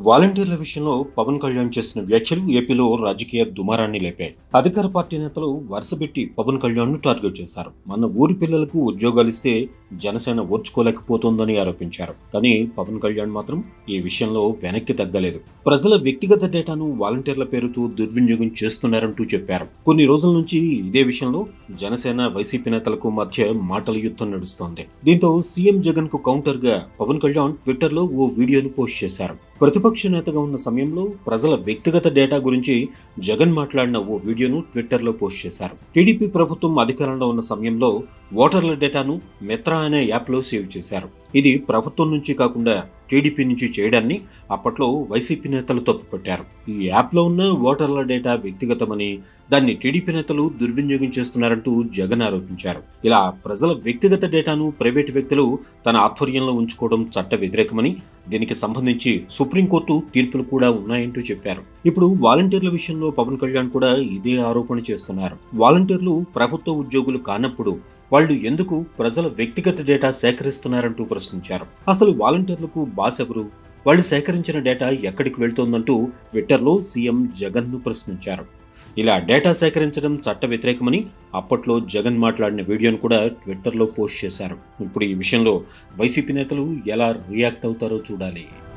వాలంటీర్ల విషయంలో పవన్ కళ్యాణ్ చేసిన వ్యాఖ్యలు ఏపీలో రాజకీయ దుమారాన్ని లేపాయి అధికార పార్టీ నేతలు వరుసపెట్టి పవన్ కళ్యాణ్ ను టార్గెట్ చేశారు మన ఊరి పిల్లలకు ఉద్యోగాలు ఇస్తే జనసేన ఓర్చుకోలేకపోతోందని ఆరోపించారు కానీ పవన్ కళ్యాణ్ మాత్రం ఈ విషయంలో వెనక్కి తగ్గలేదు ప్రజల వ్యక్తిగత డేటాను వాలంటీర్ల పేరుతో దుర్వినియోగం చేస్తున్నారంటూ చెప్పారు కొన్ని రోజుల నుంచి ఇదే విషయంలో జనసేన వైసీపీ నేతలకు మధ్య మాటల యుద్ధం నడుస్తోంది దీంతో సీఎం జగన్ కు కౌంటర్ గా పవన్ కళ్యాణ్ ట్విట్టర్ లో ఓ వీడియోను పోస్ట్ చేశారు ప్రతిపక్ష నేతగా ఉన్న సమయంలో ప్రజల వ్యక్తిగత డేటా గురించి జగన్ మాట్లాడిన ఓ వీడియోను ట్విట్టర్లో పోస్ట్ చేశారు టీడీపీ ప్రభుత్వం అధికారంలో ఉన్న సమయంలో ఓటర్ల డేటాను మెత్రా అనే యాప్లో సేవ్ చేశారు ఇది ప్రభుత్వం నుంచి కాకుండా టీడీపీ నుంచి చేయడాన్ని అప్పట్లో వైసీపీ నేతలు తప్పుపట్టారు ఈ యాప్లో ఉన్న ఓటర్ల డేటా వ్యక్తిగతమని దాన్ని టీడీపీ నేతలు దుర్వినియోగం చేస్తున్నారంటూ జగన్ ఆరోపించారు ఇలా ప్రజల వ్యక్తిగత డేటాను ప్రైవేటు వ్యక్తులు తన ఆధ్వర్యంలో ఉంచుకోవడం చట్ట వ్యతిరేకమని దీనికి సంబంధించి సుప్రీంకోర్టు తీర్పులు కూడా ఉన్నాయంటూ చెప్పారు ఇప్పుడు వాలంటీర్ల విషయంలో పవన్ కళ్యాణ్ కూడా ఇదే ఆరోపణ చేస్తున్నారు వాలంటీర్లు ప్రభుత్వ ఉద్యోగులు కానప్పుడు వాళ్ళు ఎందుకు ప్రజల వ్యక్తిగత డేటా సేకరిస్తున్నారంటూ ప్రశ్నించారు అసలు వాలంటీర్లకు బాస్ ఎవరు వాళ్ళు సేకరించిన డేటా ఎక్కడికి వెళ్తోందంటూ ట్విట్టర్లో సీఎం జగన్ ను ప్రశ్నించారు ఇలా డేటా సేకరించడం చట్ట వ్యతిరేకమని అప్పట్లో జగన్ మాట్లాడిన వీడియోను కూడా ట్విట్టర్లో పోస్ట్ చేశారు ఇప్పుడు ఈ విషయంలో వైసీపీ నేతలు ఎలా రియాక్ట్ అవుతారో చూడాలి